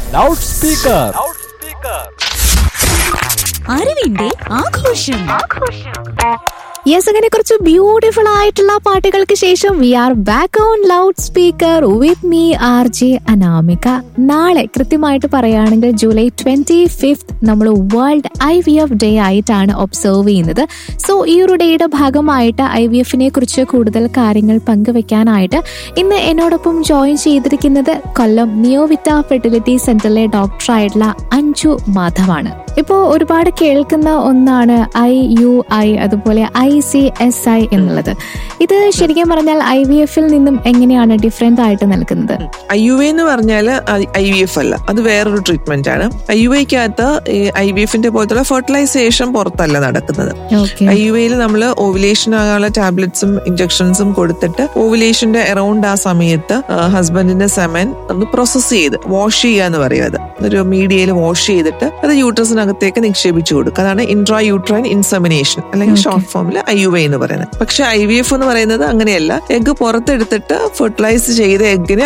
Loud speaker അറിവിന്റെ ആഘോഷം yes അങ്ങനെ കുറച്ച് ബ്യൂട്ടിഫുൾ ആയിട്ടുള്ള പാട്ടുകൾക്ക് ശേഷം we are back on loud speaker with me R J Anamika നാളെ കൃത്യമായിട്ട് പറയുകയാണെങ്കിൽ ജൂലൈ ട്വന്റി ഫിഫ്ത് നമ്മൾ world I V F day ആയിട്ടാണ് ഒബ്സർവ് ചെയ്യുന്നത് സോ ഈ ഒരു ഡേയുടെ ഭാഗമായിട്ട് ഐ വി എഫിനെ കുറിച്ച് കൂടുതൽ കാര്യങ്ങൾ പങ്കുവെക്കാനായിട്ട് ഇന്ന് എന്നോടൊപ്പം ജോയിൻ ചെയ്തിരിക്കുന്നത് കൊല്ലം നിയോവിറ്റ ഫെർട്ടിലിറ്റി സെന്ററിലെ ഡോക്ടറായിട്ടുള്ള അഞ്ജു മാധവാണ് ഇപ്പോ ഒരുപാട് കേൾക്കുന്ന ഒന്നാണ് ഐ യു ഐ അതുപോലെ ഐ സി എസ് ഐ എന്നുള്ളത് ഇത് ശരിക്കും പറഞ്ഞാൽ ഐ വി എഫിൽ നിന്നും എങ്ങനെയാണ് ഡിഫറെന്റ് ആയിട്ട് നിൽക്കുന്നത് ഐ യു എന്ന് പറഞ്ഞാൽ ഐ വി എഫ് അല്ല അത് വേറൊരു ട്രീറ്റ്മെന്റ് ആണ് ഐ യു ഐക്കകത്ത് ഐ വി എഫിന്റെ പോലത്തുള്ള ഫെർട്ടിലൈസേഷൻ പുറത്തല്ല നടക്കുന്നത് ഓക്കെ ഐ യു ഐയിൽ നമ്മൾ ഓവുലേഷൻ ആകാനുള്ള ടാബ്ലറ്റ്സും ഇഞ്ചക്ഷൻസും കൊടുത്തിട്ട് ഓവുലേഷന്റെ അറൌണ്ട് ആ സമയത്ത് ഹസ്ബൻഡിന്റെ സെമൻ ഒന്ന് പ്രോസസ് ചെയ്ത് വാഷ് ചെയ്യുക എന്ന് പറയും അത് ഒരു മീഡിയയിൽ വാഷ് ചെയ്തിട്ട് അത് യൂട്രസിനകത്തേക്ക് നിക്ഷേപിച്ചു കൊടുക്കുക അതാണ് ഇൻട്രാ യൂട്രൈൻ ഇൻസമിനേഷൻ അല്ലെങ്കിൽ Okay. ഷോർട്ട് ഫോമിൽ ഐ യു ഐ എന്ന് പറയുന്നത് പക്ഷെ ഐ വി എഫ് എന്ന് പറയുന്നത് അങ്ങനെയല്ല എഗ് പുറത്തെടുത്തിട്ട് ഫെർട്ടിലൈസ് ചെയ്ത എഗ്ഗിനെ